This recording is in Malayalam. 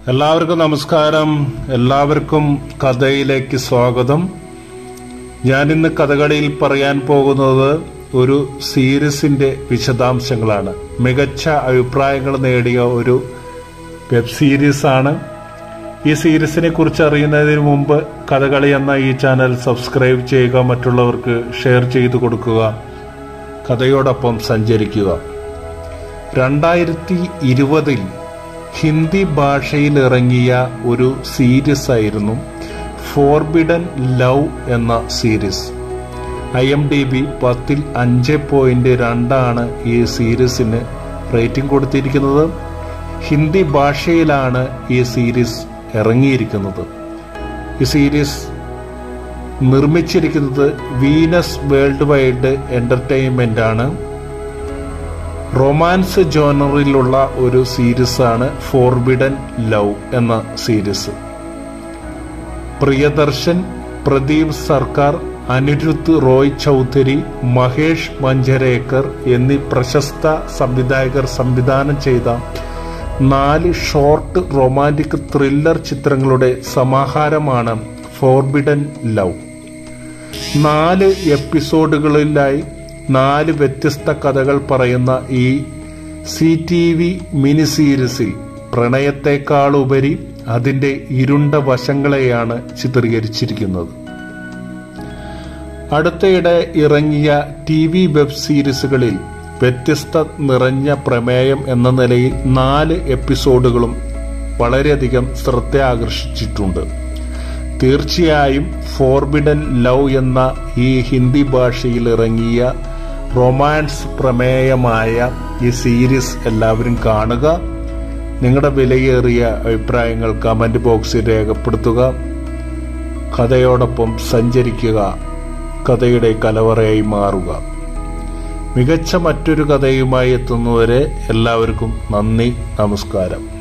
എല്ലാവർക്കും നമസ്കാരം എല്ലാവർക്കും കഥയിലേക്ക് സ്വാഗതം ഞാനിന്ന് കഥകളിയിൽ പറയാൻ പോകുന്നത് ഒരു സീരീസിന്റെ വിശദാംശങ്ങളാണ് മികച്ച അഭിപ്രായങ്ങൾ നേടിയ ഒരു വെബ് സീരീസ് ആണ് ഈ സീരീസിനെ കുറിച്ച് അറിയുന്നതിന് മുമ്പ് കഥകളി എന്ന ഈ ചാനൽ സബ്സ്ക്രൈബ് ചെയ്യുക മറ്റുള്ളവർക്ക് ഷെയർ ചെയ്തു കൊടുക്കുക കഥയോടൊപ്പം സഞ്ചരിക്കുക രണ്ടായിരത്തി ഇരുപതിൽ ഹിന്ദി ഭാഷയിൽ ഇറങ്ങിയ ഒരു സീരീസ് ആയിരുന്നു ഫോർബിഡൻ ലവ് എന്ന series I M D B പത്തിൽ അഞ്ച് പോയിന്റ് രണ്ടാണ് ഈ സീരീസിന് റേറ്റിംഗ് കൊടുത്തിരിക്കുന്നത് ഹിന്ദി ഭാഷയിലാണ് ഈ സീരീസ് ഇറങ്ങിയിരിക്കുന്നത് ഈ സീരീസ് നിർമ്മിച്ചിരിക്കുന്നത് വീനസ് വേൾഡ് വൈഡ് എന്റർടൈൻമെന്റ് ആണ് റൊമാൻസ് ജോണറിലുള്ള ഒരു സീരീസാണ് ഫോർബിഡൻ ലവ് എന്ന സീരീസ് പ്രിയദർശൻ പ്രദീപ് സർക്കാർ അനിരുദ്ധ് റോയ് ചൗധരി മഹേഷ് മഞ്ചരേക്കർ എന്നീ പ്രശസ്ത സംവിധായകർ സംവിധാനം ചെയ്ത നാല് ഷോർട്ട് റൊമാൻറ്റിക് ത്രില്ലർ ചിത്രങ്ങളുടെ സമാഹാരമാണ് ഫോർബിഡൻ ലവ് നാല് എപ്പിസോഡുകളിലായി നാല് വ്യത്യസ്ത കഥകൾ പറയുന്ന ഈ സി ടി വി മിനി സീരീസിൽ പ്രണയത്തെക്കാളുപരി അതിന്റെ ഇരുണ്ട വശങ്ങളെയാണ് ചിത്രീകരിച്ചിരിക്കുന്നത് അടുത്തയിടെ ഇറങ്ങിയ ടി വി വെബ് സീരീസുകളിൽ വ്യത്യസ്ത നിറഞ്ഞ പ്രമേയം എന്ന നിലയിൽ നാല് എപ്പിസോഡുകളും വളരെയധികം ശ്രദ്ധ ആകർഷിച്ചിട്ടുണ്ട് തീർച്ചയായും ഫോർബിഡൻ ലവ് എന്ന ഈ ഹിന്ദി ഭാഷയിൽ ഇറങ്ങിയ റൊമാൻസ് പ്രമേയമായ ഈ സീരീസ് എല്ലാവരും കാണുക നിങ്ങളുടെ വിലയേറിയ അഭിപ്രായങ്ങൾ കമന്റ് ബോക്സിൽ രേഖപ്പെടുത്തുക കഥയോടൊപ്പം സഞ്ചരിക്കുക കഥയുടെ കലവറയായി മാറുക മികച്ച മറ്റൊരു കഥയുമായി എത്തുന്നവരെ എല്ലാവർക്കും നന്ദി നമസ്കാരം